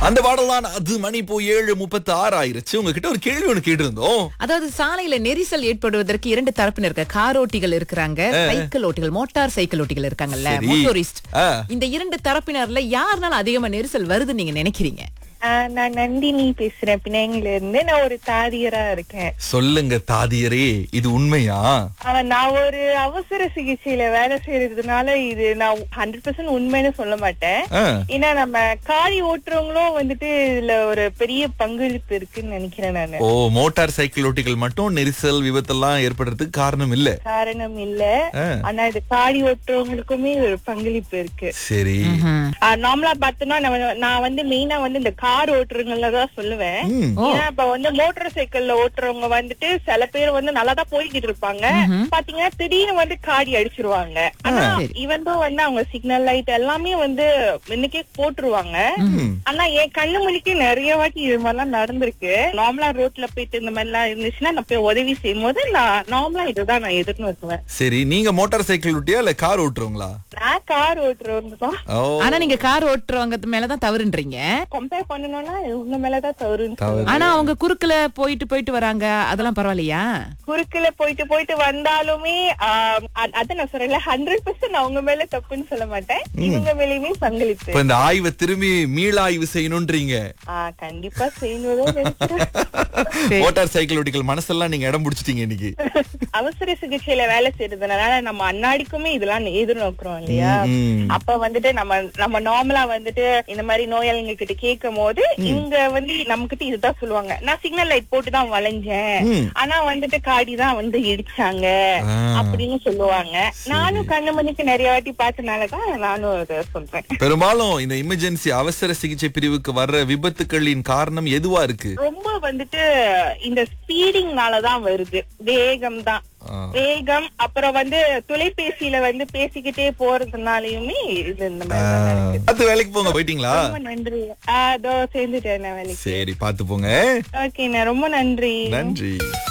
அந்த பாடல் தான் அது மணி இப்போ ஏழு முப்பத்தி ஆறு ஆயிருச்சு உங்ககிட்ட ஒரு கேள்வி ஒண்ணு கேட்டிருந்தோம் அதாவது சாலையில நெரிசல் ஏற்படுவதற்கு இரண்டு தரப்பினர் இருக்க கார் ஓட்டிகள் இருக்கிறாங்க சைக்கிள் ஓட்டிகள் மோட்டார் சைக்கிள் ஓட்டிகள் இருக்காங்கல்ல சரி. மோட்டோரிஸ்ட் ஆ. இந்த இரண்டு தரப்பினர்ல யாருனால அதிகமா நெரிசல் வருதுன்னு நீங்க நினைக்கிறீங்க ஆஹ் நான் நந்தினி பேசுறேன் பிணையங்கல இருந்து நான் ஒரு தாதியரா இருக்கேன் சொல்லுங்க தாதியரே இது உண்மையா ஆஹ் நான் ஒரு அவசர சிகிச்சையில வேலை செய்யறதுனால இது நான் ஹண்ட்ரட் பர்சன்ட் உண்மைன்னு சொல்ல மாட்டேன் ஆ. ஏன்னா நம்ம காரி ஓட்டுறவங்களும் வந்துட்டு இதுல ஒரு பெரிய பங்களிப்பு இருக்குன்னு நினைக்கிறேன் நானு ஓ மோட்டார் சைக்கிள் ஓட்டிகள் மட்டும் நெரிசல் விபத்தெல்லாம் ஏற்படுறதுக்கு காரணம் இல்ல காரணம் இல்ல ஆ. ஆனா இது காரி ஓட்டுறவங்களுக்குமே ஒரு பங்களிப்பு இருக்கு சரி நார்மலா பார்த்தோம்னா நம்ம நான் வந்து மெயினா வந்து இந்த கார் ஓட்டுறவங்கள தான் சொல்லுவேன் ம். ஏன்னா இப்ப வந்து மோட்டார் சைக்கிள்ல ஓட்டுறவங்க வந்துட்டு சில பேர் வந்து நல்லா தான் போய்கிட்டு இருப்பாங்க பாத்தீங்கன்னா திடீர்னு வந்து காடி அடிச்சிருவாங்க ஆனா இவன் தான் வந்து அவங்க சிக்னல் லைட் எல்லாமே வந்து இன்னைக்கே போட்டுருவாங்க ம். ஆனா என் கண்ணு மணிக்கு நிறைய வாட்டி இது மாதிரிலாம் நடந்திருக்கு நார்மலா ரோட்ல போயிட்டு இந்த மாதிரி எல்லாம் இருந்துச்சுன்னா நான் போய் உதவி செய்யும் போது நான் நார்மலா இதுதான் நான் எதிர்நோக்குவேன் சரி நீங்க மோட்டார் சைக்கிள் ஓட்டியா இல்ல கார் ஓட்டுறவங்களா நான் கார் ஓட்டுறவங்க தான் ஓ ஆனா நீங்க கார் ஓட்டுறவங்க மேலதான் தவறுன்றீங்க கம்பேர் பண்ணணும்னா உங்க மேலதான் தவறுன்னு தவறு. ஆனா அவங்க குறுக்குல போயிட்டு போயிட்டு வராங்க அதெல்லாம் பரவாயில்லையா குறுக்குல போயிட்டு போயிட்டு வந்தாலுமே ஆம், அ- அதான் நான் சொல்றேன்ல ஹண்ட்ரட் பர்சன்ட் அவங்க மேல தப்புன்னு சொல்ல மாட்டேன் இவங்க மேலயுமே பங்களிப்பு இப்ப இந்த ஆய்வை திரும்பி மீளாய்வு செய்யணும்ன்றீங்க ஆ, கண்டிப்பா செய்யணும்னு நினைக்கிறேன் மோட்டார் சைக்கிள் ஓட்டிகள் மனசெல்லாம் நீங்க இடம் பிடிச்சிட்டீங்க இன்னைக்கு அவசர சிகிச்சையில வேலை செய்யறதுனால நம்ம அன்னாடிக்குமே இதெல்லாம் எதிர்நோக்குறோம் இல்லையா ம். அப்ப வந்துட்டு நம்ம நம்ம நார்மலா வந்துட்டு இந்த மாதிரி நோயாளிங்க கிட்ட கேட்கும் போது இவங்க வந்து நம்ம கிட்ட இதுதான் சொல்லுவாங்க நான் சிக்னல் லைட் போட்டு தான் வளைஞ்சேன் ம். ஆனா வந்துட்டு காடி தான் வந்து இடிச்சாங்க ஆ. அப்படின்னு சொல்லுவாங்க நானும் கண்ணு மணிக்கு நிறைய வாட்டி பார்த்தனாலதான் நானும் அதை சொல்றேன் பெரும்பாலும் இந்த எமர்ஜென்சி அவசர சிகிச்சை பிரிவுக்கு வர்ற விபத்துக்களின் காரணம் எதுவா இருக்கு ரொம்ப வந்துட்டு இந்த ஸ்பீடிங்னாலதான் வருது வேகம் தான் ஆ. வேகம் அப்புறம் வந்து தொலைபேசியில வந்து பேசிக்கிட்டே போறதுனாலயுமே இது இந்த மாதிரி தான் நடக்குது. பார்த்து வேலைக்கு போங்க போயிட்டீங்களா ரொம்ப நன்றி ஆ, அதோ சேர்ந்துட்டேன் நான் வேலைக்கு சரி பாத்து போங்க ஓகே ரொம்ப நன்றி நன்றி